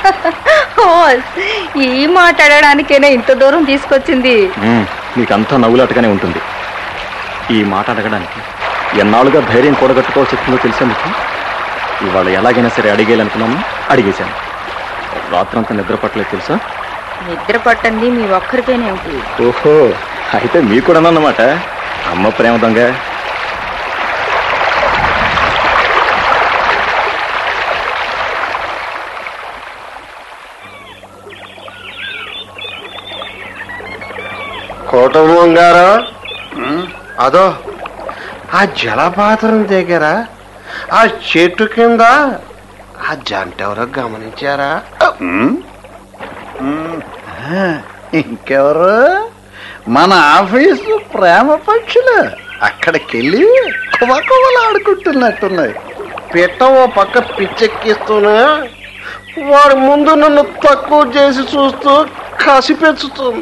ఓ, ఈ మాట్లాడడానికేనా ఇంత దూరం తీసుకొచ్చింది మ్మ్, నీకంతా నవ్వులాటగానే ఉంటుంది ఈ మాట అడగడానికి ఎన్నాళ్ళుగా ధైర్యం కూడగట్టుకోవాల్సి వచ్చిందో తెలుసా మీకు ఇవాళ ఎలాగైనా సరే అడిగేయాలనుకున్నాను అడిగేశాను రాత్రంతా నిద్ర పట్టలేదు తెలుసా నిద్ర పట్టంది మీ ఒక్కరికేనేమిటి ఓహో అయితే మీకు కూడా అన్నమాట అమ్మ ప్రేమ దొంగ కుటుంబం గారు అదో ఆ జలపాతం దగ్గర ఆ చెట్టు కింద ఆ జంట ఎవరో గమనించారా ఇంకెవరు మన ఆఫీసు ప్రేమ పక్షులు అక్కడికెళ్ళి కువకువలు ఆడుకుంటున్నట్టున్నాయి పిట్ట ఓ పక్క పిచ్చెక్కిస్తూనే వాడి ముందు నన్ను తక్కువ చేసి చూస్తూ కసి పెంచుతుంది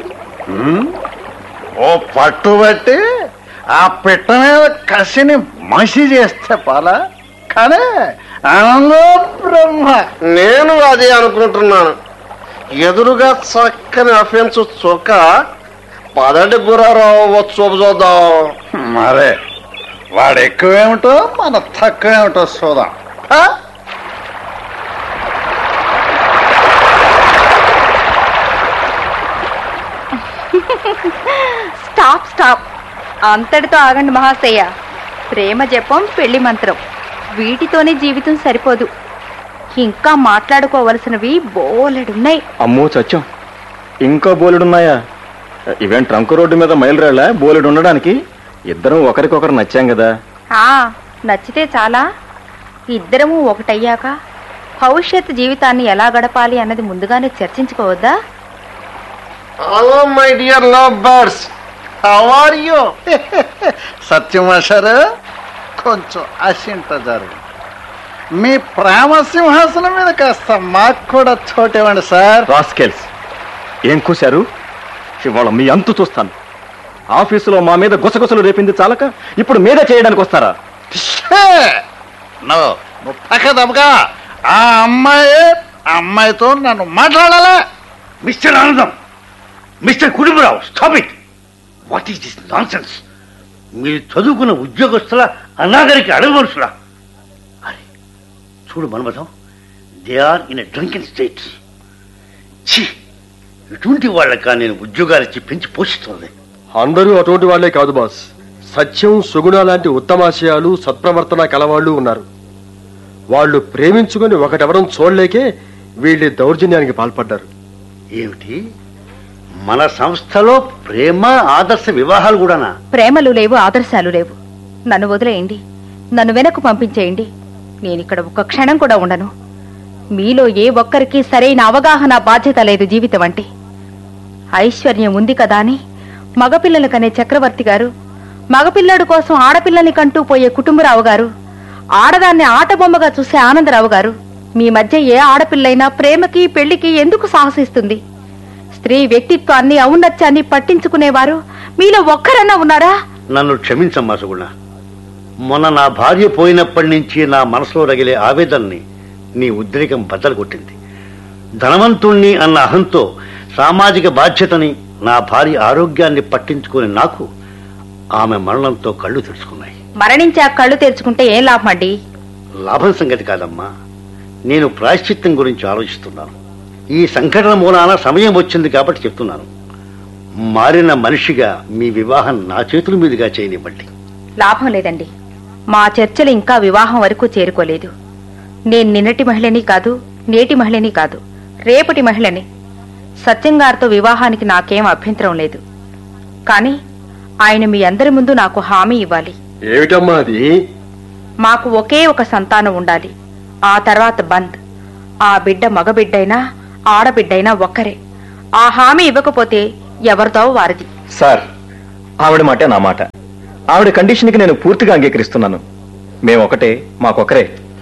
ఓ పట్టుబట్టి ఆ పిట్ట మీద కసిని మసి చేస్తే పాల కానీ ఆనందో బ్రహ్మ నేను అదే అనుకుంటున్నాను ఎదురుగా చక్కని అఫెన్స్ చొక్క పదండి గురారావు చూపు చూద్దాం మరే వాడు ఎక్కువేమిటో మన తక్కువేమిటో చూద్దాం ఆ? స్టాప్ స్టాప్ అంతటితో ఆగండి మహాశయ ప్రేమ జపం పెళ్లి మంత్రం వీటితోనే జీవితం సరిపోదు ఇంకా మాట్లాడుకోవలసినవి బోలెడున్నాయి అమ్మో చచ్చం ఇంకా బోలెడున్నాయా ఇవేం ట్రంక్ రోడ్డు మీద మైలురాళ్ళ బోలెడు ఉండడానికి ఇద్దరం ఒకరికొకరు నచ్చాం కదా ఆ నచ్చితే చాలా ఇద్దరము ఒకటయ్యాక భవిష్యత్ జీవితాన్ని ఎలా గడపాలి అన్నది ముందుగానే చర్చించుకోవద్దా hello my dear lovebirds how are you సత్యమాషారు కొంచెం అసింట జరుగు మీ ప్రేమ సింహాసనం మీద కాస్త మాకు కూడా చోటివ్వండి సార్ రాస్కెల్స్ ఏం కూశారు ఇవాళ మీ అంతు చూస్తాను ఆఫీసులో మా మీద గుసగుసలు రేపింది చాలక ఇప్పుడు మీద చేయడానికి వస్తారా ఛే! నువ్వు నువ్వు పక్క దెబ్బగా ఆ అమ్మాయి ఆ అమ్మాయితో నన్ను మాట్లాడాలా mister Anandam mister Kutumbarao stop it what is this nonsense మీరు చదువుకున్న ఉద్యోగస్తుల అనాగరికి అడవి మనుషులా అరే చూడు Manmatham they are in a drunken state ఛీ ఇటువంటి వాళ్ళకా నేను ఉద్యోగాలు ఇచ్చి పెంచి పోషిస్తున్నది అందరూ అటువంటి వాళ్ళే కాదు బాస్ సత్యం సుగుణ లాంటి ఉత్తమాశయాలు సత్ప్రవర్తన కలవాళ్ళు ఉన్నారు వాళ్ళు ప్రేమించుకొని ఒకటెవరం చూడలేకే వీళ్ళ దౌర్జన్యానికి పాల్పడ్డారు ఏమిటి మన సంస్థలో ప్రేమ ఆదర్శ వివాహాలు కూడానా ప్రేమలు లేవు ఆదర్శాలు లేవు నన్ను వదిలేయండి నన్ను వెనక్కు పంపించేయండి నేనిక్కడ ఒక్క క్షణం కూడా ఉండను మీలో ఏ ఒక్కరికి సరైన అవగాహన బాధ్యత లేదు జీవితం అంటే ఐశ్వర్యం ఉంది కదా అని మగపిల్లలు కనే చక్రవర్తి గారు మగపిల్లడు కోసం ఆడపిల్లని కంటూ పోయే కుటుంబరావు గారు ఆడదాన్ని ఆట బొమ్మగా చూసే ఆనందరావు గారు మీ మధ్య ఏ ఆడపిల్లైనా ప్రేమకి పెళ్లికి ఎందుకు సాహసిస్తుంది స్త్రీ వ్యక్తిత్వాన్ని ఔన్నత్యాన్ని పట్టించుకునేవారు మీలో ఒక్కరన్నా ఉన్నారా నన్ను క్షమించమ్మా సుగుణ మొన్న నా భార్య పోయినప్పటి నుంచి నా మనసులో రగిలే ఆవేదనని నీ ఉద్రేకం బద్దలు కొట్టింది ధనవంతుణ్ణి అన్న అహంతో సామాజిక బాధ్యతని నా భార్య ఆరోగ్యాన్ని పట్టించుకుని నాకు ఆమె మరణంతో కళ్ళు తెరుచుకున్నాయి మరణించి ఆ కళ్ళు తెరుచుకుంటే ఏం లాభం అండి లాభం సంగతి కాదమ్మా నేను ప్రాయశ్చిత్తం గురించి ఆలోచిస్తున్నాను ఈ సంఘటన మూలాన సమయం వచ్చింది కాబట్టి చెప్తున్నాను మారిన మనిషిగా మీ వివాహం నా చేతుల మీదుగా చేయనివ్వండి లాభం లేదండి మా చర్చలు ఇంకా వివాహం వరకు చేరుకోలేదు నేను నిన్నటి మహిళని కాదు నేటి మహిళని కాదు రేపటి మహిళని సత్యం గారితో వివాహానికి నాకేం అభ్యంతరం లేదు కానీ ఆయన మీ అందరి ముందు నాకు హామీ ఇవ్వాలి ఏమిటమ్మా అది మాకు ఒకే ఒక సంతానం ఉండాలి ఆ తర్వాత బంద్ ఆ బిడ్డ మగబిడ్డైనా ఆడబిడ్డైనా ఒక్కరే ఆ హామీ ఇవ్వకపోతే ఎవరితో వారిది సార్ ఆవిడ మాటే నా మాట ఆవిడ కండిషన్కి నేను పూర్తిగా అంగీకరిస్తున్నాను మేము ఒకటే మాకొకరే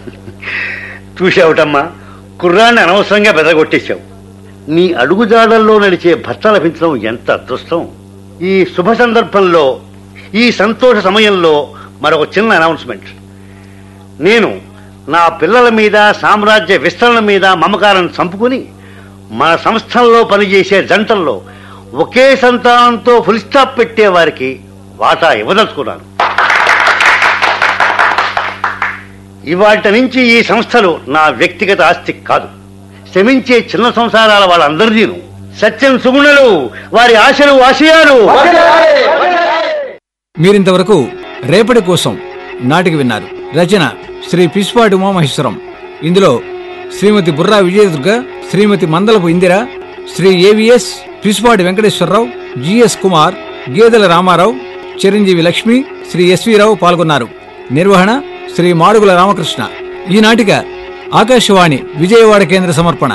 చూసావుటమ్మా కుర్రాన్ని అనవసరంగా బెదరగొట్టేశావు నీ అడుగుజాడల్లో నడిచే భర్త లభించడం ఎంత అదృష్టం ఈ శుభ సందర్భంలో ఈ సంతోష సమయంలో మరొక చిన్న అనౌన్స్మెంట్ నేను నా పిల్లల మీద సామ్రాజ్య విస్తరణ మీద మమకారం చంపుకుని మన సంస్థల్లో పనిచేసే జంటల్లో ఒకే సంతానంతో ఫుల్ స్టాప్ పెట్టే వారికి వాటా ఇవ్వదలుచుకున్నాను ఇవాటి నుంచి ఈ సంస్థలు నా వ్యక్తిగత ఆస్తి కాదు శ్రమించే చిన్న సంసారాల వాళ్ళందరిదీను సత్యం సుగుణలు వారి ఆశలు ఆశయాలు మీరింతవరకు రేపటి కోసం నాటిక విన్నారు రచన శ్రీ పిస్పాటి ఉమామహేశ్వరం ఇందులో Shrimati Burra Vijayadurga Shrimati Mandalapu Indira Shri AVS Pispati Venkateswararao GS Kumar Gedela Ramarao Chiranjeevi Lakshmi Shri SV Rao పాల్గొన్నారు నిర్వహణ శ్రీ మాడుగుల రామకృష్ణ ఈ నాటిక ఆకాశవాణి విజయవాడ కేంద్ర సమర్పణ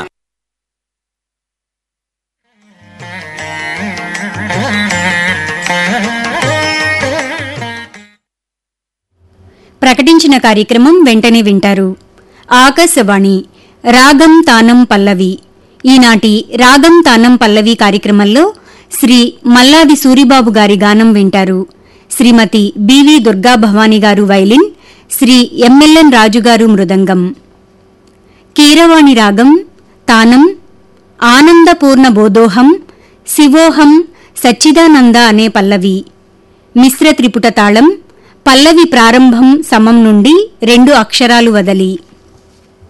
ప్రకటించిన కార్యక్రమం వెంటనే వింటారు ఆకాశవాణి రాగం తానం పల్లవి ఈనాటి రాగం తానం పల్లవి కార్యక్రమంలో శ్రీ మల్లాది సూరిబాబు గారి గానం వింటారు శ్రీమతి బివి దుర్గా భవానీ గారు వైలిన్ శ్రీ ఎంఎల్ఎన్ రాజు గారు మృదంగం కీరవాణి రాగం తానం ఆనందపూర్ణ బోధోహం శివోహం సచ్చిదానంద అనే పల్లవి మిశ్ర త్రిపుట తాళం పల్లవి ప్రారంభం సమం నుండి రెండు అక్షరాలు వదలి